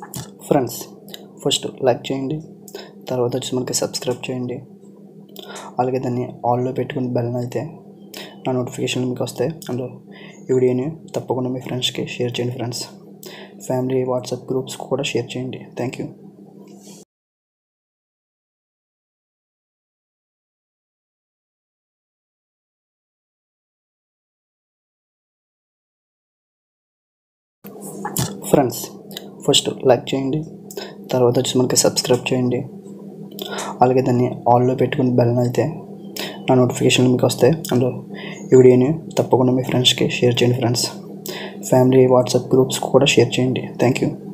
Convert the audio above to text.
friends first like చేయండి తర్వాత వచ్చి మనకి సబ్స్క్రైబ్ చేయండి అలాగే దాన్ని ఆల్లో పెట్టుకుని బెల్ అయితే నా నోటిఫికేషన్లు మీకు వస్తాయి అండ్ ఈ వీడియోని తప్పకుండా మీ ఫ్రెండ్స్కి షేర్ చేయండి ఫ్రెండ్స్ ఫ్యామిలీ వాట్సాప్ గ్రూప్స్ కూడా షేర్ చేయండి thank you friends first like చేయండి తర్వాత వచ్చి మనకి సబ్స్క్రైబ్ చేయండి అలాగే దాన్ని ఆల్లో పెట్టుకుని బెల్ అయితే నా నోటిఫికేషన్లు మీకు వస్తాయి అండ్ ఈ వీడియోని తప్పకుండా మీ ఫ్రెండ్స్కి షేర్ చేయండి ఫ్రెండ్స్ ఫ్యామిలీ వాట్సాప్ గ్రూప్స్ కూడా షేర్ చేయండి థ్యాంక్ యూ